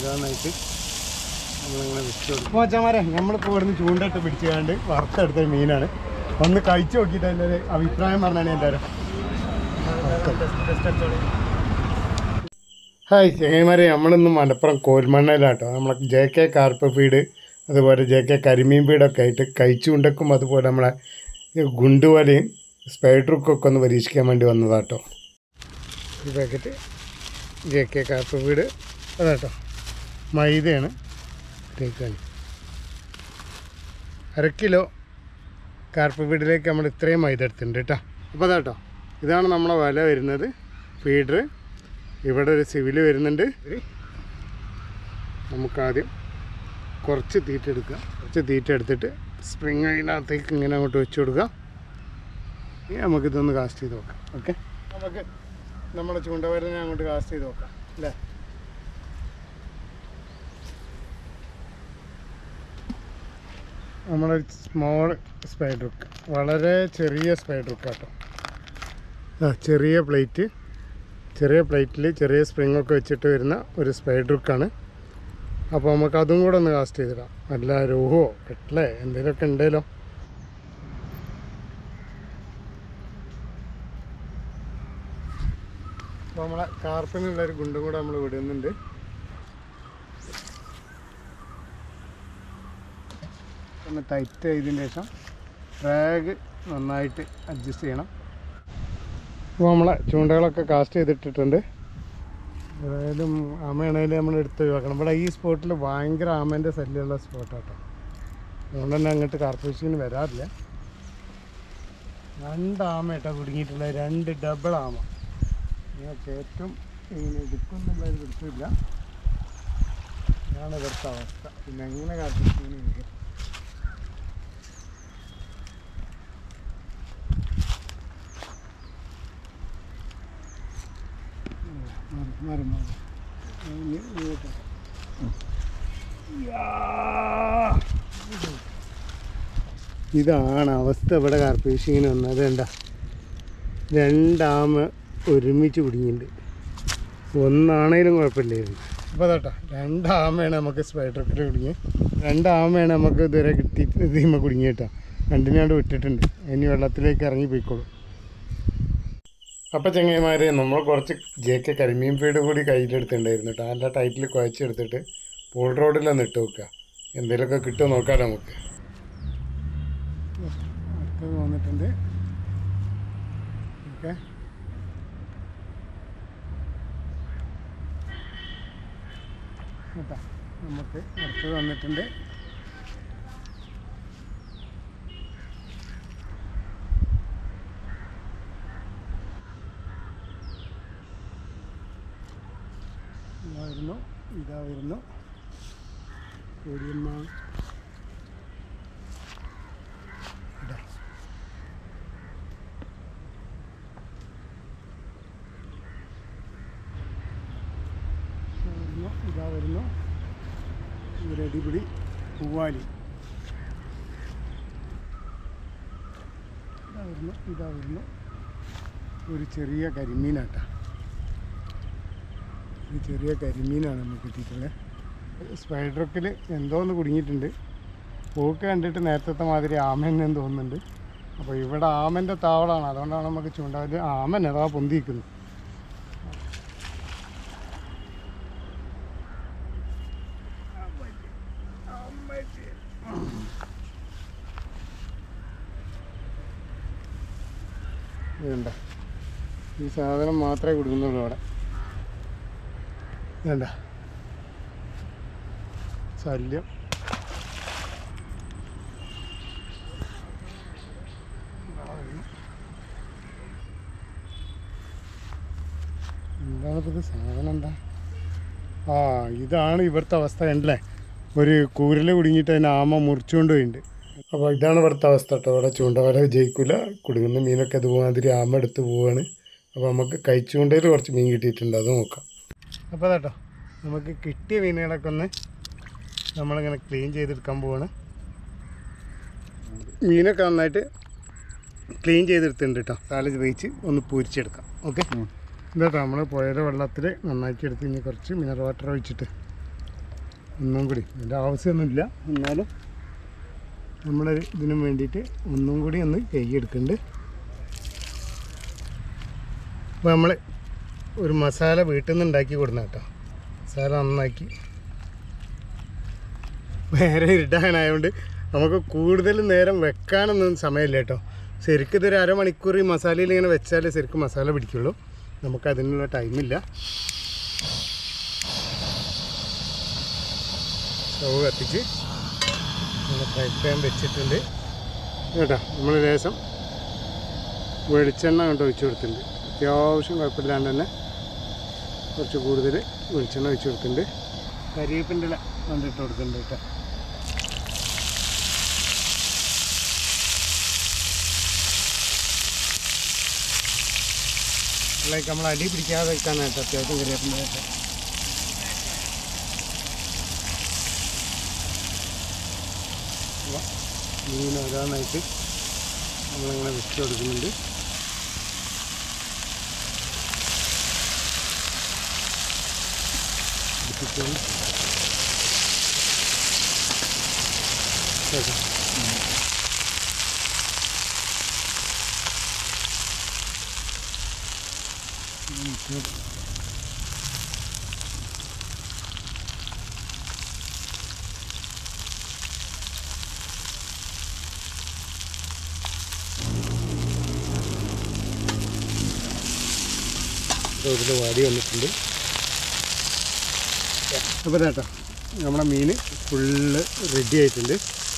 ഓരോന്നായിട്ട് നമ്മളിങ്ങനെ വെച്ച് കൊടുക്കും മോച്ചമാരെ നമ്മളിപ്പോൾ ഇവിടുന്ന് ചൂണ്ടിട്ട് പിടിച്ചുകൊണ്ട് വറുത്തെടുത്ത മീനാണ് ഒന്ന് കഴിച്ചു നോക്കിയിട്ട് അതിൻ്റെ ഒരു അഭിപ്രായം പറഞ്ഞാണ് എല്ലാവരും ഹായ് ചെങ്ങന്മാരെ നമ്മളിന്ന് മലപ്പുറം കോൽമണ്ണയിലാട്ടോ നമ്മളെ ജെ കെ കാർപ്പ് ഫീഡ് അതുപോലെ ജെ കെ കരിമീൻ ഫീഡൊക്കെ ആയിട്ട് കഴിച്ചുകൊണ്ടക്കും അതുപോലെ നമ്മളെ ഈ ഗുണ്ടുവലയും സ്പൈഡറുക്കൊക്കെ ഒന്ന് പരീക്ഷിക്കാൻ വേണ്ടി വന്നതാട്ടോ ഈ packet J K carp feed അതാട്ടോ മൈദയാണ് തേക്കാണ് അര കിലോ കാർപ്പ് ഫീഡിലേക്ക് നമ്മൾ ഇത്രയും മൈദ എടുത്തിട്ടുണ്ട് കേട്ടോ അപ്പോൾ അതാട്ടോ ഇതാണ് നമ്മളെ വില വരുന്നത് ഫീഡർ ഇവിടെ ഒരു സിവിൽ വരുന്നുണ്ട് നമുക്കാദ്യം കുറച്ച് തീറ്റ എടുക്കുക കുറച്ച് തീറ്റ എടുത്തിട്ട് സ്പ്രിങ് അതിനകത്തേക്ക് ഇങ്ങനെ അങ്ങോട്ട് വെച്ച് കൊടുക്കുക ഇനി നമുക്കിതൊന്ന് കാസ്റ്റ് ചെയ്ത് നോക്കാം ഓക്കെ നമുക്ക് നമ്മുടെ ചൂണ്ടവരനെ അങ്ങോട്ട് കാസ്റ്റ് ചെയ്ത് നോക്കാം അല്ലേ നമ്മുടെ സ്മോൾ സ്പൈഡറുക്ക് വളരെ ചെറിയ സ്പൈഡറുക്ക് കേട്ടോ ആ ചെറിയ പ്ലേറ്റ് ചെറിയ പ്ലേറ്റിൽ ചെറിയ സ്പ്രിങ് ഒക്കെ വെച്ചിട്ട് വരുന്ന ഒരു സ്പൈഡറുക്കാണ് അപ്പോൾ നമുക്ക് അതും കൂടെ ഒന്ന് കാസ്റ്റ് ചെയ്തിടാം നല്ല രോഹോ കെട്ടലേ എന്തെങ്കിലുമൊക്കെ ഉണ്ടല്ലോ അപ്പോൾ നമ്മളെ കാർപ്പിനുള്ളൊരു ഗുണ്ടും കൂടെ നമ്മൾ വിടുന്നുണ്ട് ഒന്ന് ടൈറ്റ് ചെയ്തതിന് ശേഷം ഡ്രാഗ് നന്നായിട്ട് അഡ്ജസ്റ്റ് ചെയ്യണം അപ്പോൾ നമ്മളെ ചൂണ്ടകളൊക്കെ കാസ്റ്റ് ചെയ്തിട്ടിട്ടുണ്ട് ഏതായാലും ആമയാണെങ്കിലും നമ്മൾ എടുത്ത് ഒഴിവാക്കണം ഇവിടെ ഈ സ്പോട്ടിൽ ഭയങ്കര ആമേൻ്റെ ശല്യമുള്ള സ്പോട്ടാട്ടോ അതുകൊണ്ട് തന്നെ അങ്ങോട്ട് കാർപ്പൂസിന് വരാറില്ല രണ്ട് ആമ കേട്ടോ കുടുങ്ങിയിട്ടുള്ള രണ്ട് ഡബിൾ ആമ നിങ്ങൾക്ക് ഏറ്റവും ഇങ്ങനെ എടുക്കുന്നുള്ളൊരു പിടുത്തമില്ല ഇതാണ് ഇവിടുത്തെ അവസ്ഥ പിന്നെ എങ്ങനെ കാർപ്പൂസിന് എനിക്ക് മാറി മാറി മാറി ഇനി ഇങ്ങോട്ട്. യാ. ഇതാണ് അവസ്ഥ ഇവിടെ കാർപ്പേഷിങ്ങിന് വന്നത് വേണ്ട രണ്ടാമ ഒരുമിച്ച് കുടുങ്ങിയിട്ടുണ്ട് ഒന്നാണേലും കുഴപ്പമില്ലായിരുന്നു അപ്പോൾ അതാട്ടോ രണ്ടാമയാണ് നമുക്ക് സ്പൈഡർക്കിൽ കുടുങ്ങി രണ്ടാമയാണ് നമുക്ക് ഇതുവരെ കിട്ടിയിട്ട് ഇതിമ കുടുങ്ങിയിട്ടാ രണ്ടിനാണ്ട് വിട്ടിട്ടുണ്ട് ഇനി വെള്ളത്തിലേക്ക് ഇറങ്ങി പോയിക്കോളും അപ്പോൾ ചങ്ങന്മാരെ നമ്മൾ കുറച്ച് ജെ കെ കരിമീൻ ഫീഡ് കൂടി കയ്യിലെടുത്തിട്ടുണ്ടായിരുന്നു കേട്ടോ നല്ല ടൈറ്റിൽ കുഴച്ചെടുത്തിട്ട് പോൾ റോഡിലൊന്ന് ഇട്ട് വെക്കുക എന്തെങ്കിലുമൊക്കെ കിട്ടുമോ നോക്കാം നമുക്ക് അടുത്തത് വന്നിട്ടുണ്ട് ഓക്കെ കേട്ടോ നമുക്ക് അടുത്തത് വന്നിട്ടുണ്ട് ഇതാ വരുന്നു ഇതാ വരുന്നു കോടിയമ്മ ഇതാ. ഇതാ വരുന്നു ഇതാ വരുന്നു ഒരു അടിപിടി പൂവാലി ഇതാ വരുന്നു ഇതാ വരുന്നു ഒരു ചെറിയ കരിമീനാട്ടാ ഒരു ചെറിയ കരിമീനാണ് നമുക്ക് കിട്ടിയിട്ടുള്ളത് സ്പൈഡറൊക്കിൽ എന്തോ ഒന്ന് കുടുങ്ങിയിട്ടുണ്ട് പോക്ക് കണ്ടിട്ട് നേരത്തെ മാതിരി ആമൻ എന്ന് തോന്നുന്നുണ്ട് അപ്പോൾ ഇവിടെ ആമൻ്റെ താവളമാണ് അതുകൊണ്ടാണ് നമുക്ക് ചൂണ്ടാവല് ആമൻ അതാ പൊന്തിയിരിക്കുന്നത് വേണ്ട ഈ സാധനം മാത്രമേ കൊടുക്കുന്നുള്ളൂ അവിടെ വേണ്ട ശല്യം എന്താണ് ഇത് സാധനം എന്താ ആ ഇതാണ് ഇവിടുത്തെ അവസ്ഥ ഉണ്ടല്ലേ ഒരു കൂരൽ കുടുങ്ങിയിട്ട് അതിന് ആമ മുറിച്ചുകൊണ്ട് പോയിട്ടുണ്ട് അപ്പോൾ ഇതാണ് ഇവിടുത്തെ അവസ്ഥ കേട്ടോ ഇവിടെ ചൂണ്ടവല വിജയിക്കില്ല കുടുങ്ങുന്ന മീനൊക്കെ അതുമാതിരി ആമ എടുത്ത് പോവാണ് അപ്പോൾ നമുക്ക് കഴിച്ചുകൊണ്ടതിൽ കുറച്ച് മീൻ കിട്ടിയിട്ടുണ്ട് അത് നോക്കാം അപ്പോൾ കേട്ടോ നമുക്ക് കിട്ടിയ മീനുകളൊക്കെ ഒന്ന് നമ്മളിങ്ങനെ ക്ലീൻ ചെയ്തെടുക്കാൻ പോവാണ് മീനൊക്കെ നന്നായിട്ട് ക്ലീൻ ചെയ്തെടുത്തിട്ടുണ്ട് കേട്ടോ സാലഡ് വേവിച്ച് ഒന്ന് പൊരിച്ചെടുക്കാം ഓക്കെ ഇതാട്ടോ നമ്മൾ പുഴയുടെ വെള്ളത്തിൽ നന്നാക്കി എടുത്ത് ഇനി കുറച്ച് മിനറൽ വാട്ടർ ഒഴിച്ചിട്ട് ഒന്നും കൂടി അതിൻ്റെ ആവശ്യമൊന്നുമില്ല എന്നാലും നമ്മുടെ ഇതിനും വേണ്ടിയിട്ട് ഒന്നും കൂടി ഒന്ന് കൈയ്യെടുക്കുന്നുണ്ട് അപ്പോൾ നമ്മൾ ഒരു മസാല വീട്ടിൽ നിന്ന് ഉണ്ടാക്കി കൊടുക്കുന്ന കേട്ടോ മസാല നന്നാക്കി വേറെ ഇരുട്ടാനായതുകൊണ്ട് നമുക്ക് കൂടുതൽ നേരം വെക്കാനൊന്നും സമയമില്ല കേട്ടോ ശരിക്കും ഇതൊരു അരമണിക്കൂർ ഈ മസാലയിൽ ഇങ്ങനെ വെച്ചാൽ ശരിക്കും മസാല പിടിക്കുള്ളൂ നമുക്ക് അതിനുള്ള ടൈമില്ല സ്റ്റവ് കത്തിച്ച് നമ്മൾ ഫ്രൈ പാൻ വെച്ചിട്ടുണ്ട് കേട്ടോ നമ്മൾ ലേശം വെളിച്ചെണ്ണ കൊണ്ട് ഒഴിച്ചു കൊടുത്തിട്ടുണ്ട് അത്യാവശ്യം കുഴപ്പമില്ലാണ്ട് തന്നെ കുറച്ച് കൂടുതൽ വെളിച്ചെണ്ണ ഒഴിച്ചു കൊടുത്തിട്ടുണ്ട് കരിവേപ്പിൻ്റെ ഇല കൊണ്ടിട്ട് കൊടുക്കുന്നുണ്ട് കേട്ടോ ലൈക്ക് നമ്മൾ അടി പിടിക്കാതെ വെക്കാനായിട്ട് അത്യാവശ്യം കരിവേപ്പിൻ്റെ ഇല മീൻ ഓരോന്നായിട്ട് നമ്മളിങ്ങനെ വെച്ച് കൊടുക്കുന്നുണ്ട് ഇട്ടിട്ടാണ് കേട്ടോ. ഉം, കേട്ടോ. ഇതിൽ വാടി വന്നിട്ടുണ്ട് അപ്പോൾ കേട്ടോ നമ്മുടെ മീൻ ഫുള്ള് റെഡി ആയിട്ടുണ്ട്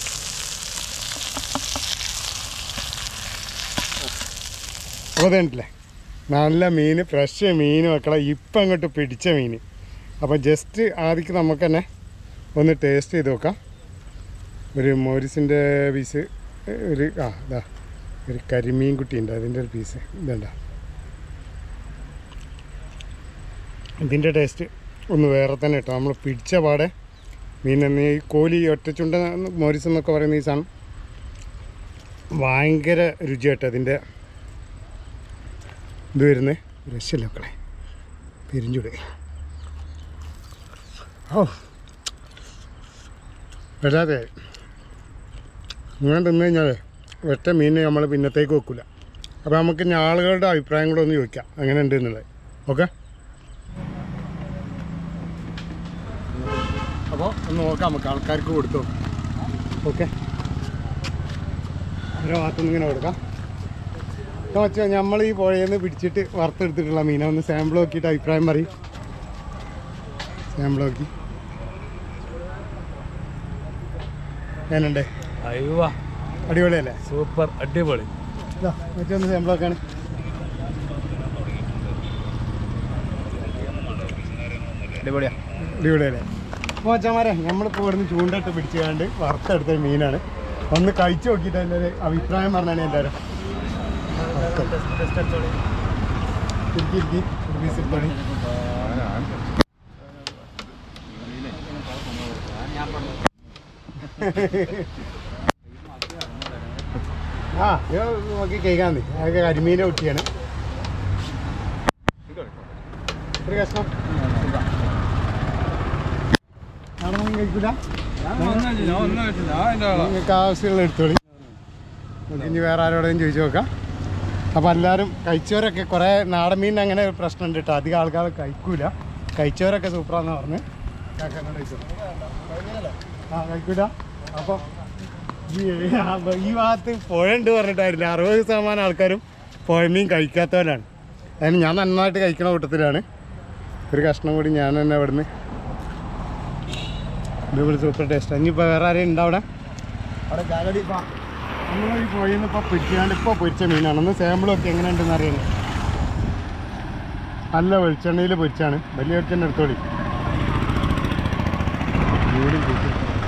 അപ്പോൾ കണ്ടില്ലേ നല്ല മീൻ ഫ്രഷ് മീൻ മക്കളെ ഇപ്പം അങ്ങോട്ട് പിടിച്ച മീൻ അപ്പോൾ ജസ്റ്റ് ആദ്യം നമുക്ക് തന്നെ ഒന്ന് ടേസ്റ്റ് ചെയ്ത് നോക്കാം ഒരു മോരിസിൻ്റെ പീസ് ഒരു ആ ഇതാ ഒരു കരിമീൻ കുട്ടി ഉണ്ട് അതിൻ്റെ ഒരു പീസ് ഇതണ്ട ഇതിൻ്റെ ടേസ്റ്റ് ഒന്ന് വേറെ തന്നെ കേട്ടോ നമ്മൾ പിടിച്ച പാടെ മീൻ എന്ന് ഈ കോലി ഒറ്റച്ചുണ്ട മോരിസ് എന്നൊക്കെ പറയുന്ന ഈ സാധനം ഭയങ്കര രുചി കേട്ടോ അതിൻ്റെ ഇത് വരുന്നത് രക്ഷയില്ല മക്കളെ പെരിഞ്ചുട് ഓ വരാതെ ഇങ്ങനെ തിന്നു കഴിഞ്ഞാൽ ഒറ്റ മീൻ നമ്മൾ പിന്നത്തേക്ക് വെക്കില്ല അപ്പോൾ നമുക്ക് ഇനി ആളുകളുടെ അഭിപ്രായം കൂടെ ഒന്ന് ചോദിക്കാം അങ്ങനെ ഉണ്ട് എന്നുള്ളത് ഓക്കെ അപ്പോൾ ഒന്ന് നോക്കാം നമുക്ക് ആൾക്കാർക്ക് കൊടുത്തു ഓക്കെ ഓരോ ഭാഗത്തുനിന്ന് ഇങ്ങനെ കൊടുക്കാം അപ്പോൾ വെച്ചാൽ നമ്മൾ ഈ പുഴയിൽ നിന്ന് പിടിച്ചിട്ട് വറുത്തെടുത്തിട്ടുള്ള മീനെ ഒന്ന് സാമ്പിൾ നോക്കിയിട്ട് അഭിപ്രായം പറയും സാമ്പിൾ നോക്കി ഞാനുണ്ട് അയ്യോ അടിപൊളിയല്ലേ സൂപ്പർ അടിപൊളി ഇതാ മറ്റൊന്ന് സാമ്പിൾ നോക്കാണ് അടിപൊളിയാ അടിപൊളിയല്ലേ അപ്പോൾ അച്ഛന്മാരെ നമ്മളിപ്പോൾ ഇവിടുന്ന് ചൂണ്ടിട്ട് പിടിച്ചുകൊണ്ട് വറുത്തെടുത്ത മീനാണ് ഒന്ന് കഴിച്ചു നോക്കിയിട്ട് എൻ്റെ ഒരു അഭിപ്രായം പറഞ്ഞാണ് എല്ലാവരും ഇരിക്കി ഇരിക്കി ഒരു പീസ് എടുത്തോളി ആ ഇത് നോക്കി കേൾക്കാൻ മതി അതൊക്കെ കരിമീൻ്റെ കുട്ടിയാണ് ഒരു കഷ്ണം നാടൻ കഴിക്കൂല നിങ്ങൾക്ക് ആവശ്യമുള്ള എടുത്തോളി നമുക്ക് ഇനി വേറെ ആരോടും ചോദിച്ചു നോക്കാം അപ്പോൾ എല്ലാവരും കഴിച്ചവരൊക്കെ കുറേ നാടൻ മീൻ അങ്ങനെ ഒരു പ്രശ്നമുണ്ട് കേട്ടോ അധികം ആൾക്കാർ കഴിക്കൂല കഴിച്ചവരൊക്കെ സൂപ്പറാന്ന് പറഞ്ഞ് കാക്കനോട് ചോദിച്ചു ആ കഴിക്കൂല അപ്പോൾ ഈ ആ, ഈ ഭാഗത്ത് പുഴയുണ്ട് പറഞ്ഞിട്ടായിരുന്നു അറുപത് ശതമാനം ആൾക്കാരും പുഴമീൻ കഴിക്കാത്തവരാണ് അതിന് ഞാൻ നന്നായിട്ട് കഴിക്കണ കൂട്ടത്തിലാണ് ഒരു കഷ്ണം കൂടി ഞാൻ തന്നെ അവിടുന്ന് ഇതുപോലെ സൂപ്പർ ടേസ്റ്റ് ഇനിയിപ്പോൾ വേറെ ആരെയും ഉണ്ടോ അവിടെ അവിടെ കാലടി നമ്മൾ ഈ പുഴയിൽ നിന്ന് ഇപ്പോൾ പിടിച്ചാണ്ട് ഇപ്പോൾ പൊരിച്ച മീനാണ് ഒന്ന് സാമ്പിളൊക്കെ എങ്ങനെയുണ്ടെന്ന് അറിയണം നല്ല വെളിച്ചെണ്ണയിൽ പൊരിച്ചാണ് വലിയ വെളിച്ചെണ്ണ എടുത്തോളി ചൂടും കൂട്ടി.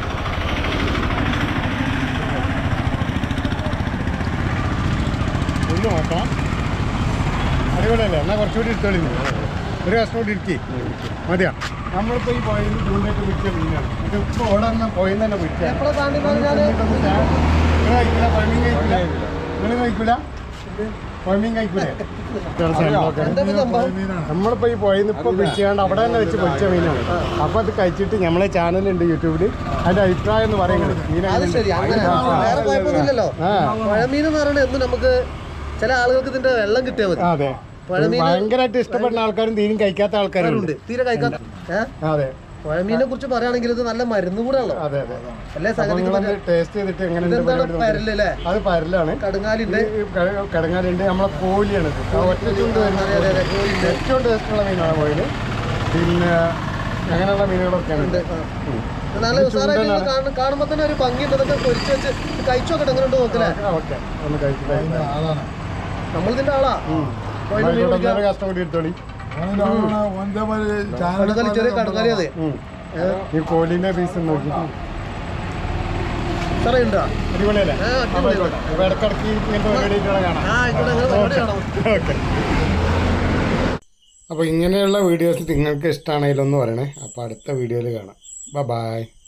ഒന്ന് നോക്കാം അടിപൊളിയല്ലേ എന്നാൽ കുറച്ചുകൂടി എടുത്തോളി നീ. ഒരു കഷ്ണം കൂടി ഇരിക്കി മതിയാ നമ്മളിപ്പോൾ ഈ പുഴയിൽ നിന്ന് ചൂണ്ടയിട്ട് പിടിച്ച മീനാണ് ഇത് ഇപ്പോൾ ഓടെ തന്നെ പുഴയിൽ തന്നെ പിടിച്ചാൽ നിങ്ങൾ കഴിക്കില്ല പഴമീൻ കഴിക്കില്ല നിങ്ങൾ കഴിക്കില്ല പൊയമീൻ കഴിക്കൂലേ എന്താ ഇത് സംഭവം നമ്മളിപ്പോ ഈ പോയിന്ന് ഇപ്പൊ പിടിച്ചാണ്ട് അവിടെ തന്നെ വെച്ച് പൊരിച്ച മീനാണ് അപ്പൊ അത് കഴിച്ചിട്ട് നമ്മളെ ചാനലുണ്ട് യൂട്യൂബില് അതിന്റെ അഭിപ്രായം എന്ന് പറയുന്നത് അത് ശരി അങ്ങനെ വേറെ കുഴപ്പമൊന്നുമില്ലല്ലോ ആ പുഴമീൻ എന്ന് പറയുന്നത് എന്നും നമുക്ക് ചില ആളുകൾക്ക് ഇതിന്റെ വെള്ളം കിട്ടിയാൽ മതി അതെ പുഴമീൻ ഭയങ്കരമായിട്ട് ഇഷ്ടപ്പെടുന്ന ആൾക്കാരും തീരും കഴിക്കാത്ത ആൾക്കാരുണ്ട് ഉണ്ട് തീരെ കഴിക്കാൻ ഏഹ് അതെ പുഴമീനെ കുറിച്ച് പറയുകയാണെങ്കിൽ ഇത് നല്ല മരുന്ന് കൂടെ ആണല്ലോ അതെ അതെ അല്ലേ അപ്പൊ സംഗതിക്ക് നിങ്ങളൊന്ന് ടേസ്റ്റ് ചെയ്തിട്ട് എങ്ങനെയുണ്ട് ഇതെന്താണ് പരിപാടി നോക്ക്. പരല് അല്ലേ അത് പരലാണ് കടുങ്ങാലിന്റെ കിടങ്ങാലുണ്ട് നമ്മളെ കോഴിയാണ് ഇത്. ആ ഒറ്റ ചുണ്ട് വരുന്ന അതെ അതെ അതെ കോഴിന്റെ ഏറ്റവും ടേസ്റ്റുള്ള മീനാണ് കോയില് പിന്നെ അങ്ങനെയുള്ള മീനുകളൊക്കെയാണ് ഉണ്ട് ആ. ഇത് നല്ല ഉഷാറായിട്ട് ഇത് കാണും- കാണുമ്പോ തന്നെ ഒരു ഭംഗി ഉണ്ട് ഇതൊക്കെ പൊരിച്ച് വെച്ച് ഇത് കഴിച്ചു നോക്കട്ടെ എങ്ങനെ ഉണ്ട് നോക്കല്ലേ ഓക്കെ ഒന്ന് കഴിച്ചിട്ട് നമ്മളിതിന്റെ ആളാ കോഴിന്റെ മീൻ പിടിക്കാൻ കഷ്ടം കൂടി എടുത്തോളി കടുകാലി ചെറിയ കടുകാലി അതെ ഉം. ഈ കോലിന്റെ പീസ് നോക്കി സാറേ ഉണ്ടോ അടിപൊളിയല്ലേ ആ, അപ്പൊ അടിപൊളി. ആയിക്കോട്ടെ. അപ്പൊ ഇടക്കിടക്ക് ഇങ്ങനത്തെ പരിപാടികളെ കാണാം ആ ആയിക്കോട്ടെ അങ്ങനെ പരിപാടി കാണാം ഓക്കെ അപ്പോൾ ഇങ്ങനെയുള്ള വീഡിയോസ് നിങ്ങൾക്ക് ഇഷ്ടമാണെങ്കിലൊന്ന് പറയണേ അപ്പോൾ അടുത്ത വീഡിയോയിൽ കാണാം ബൈ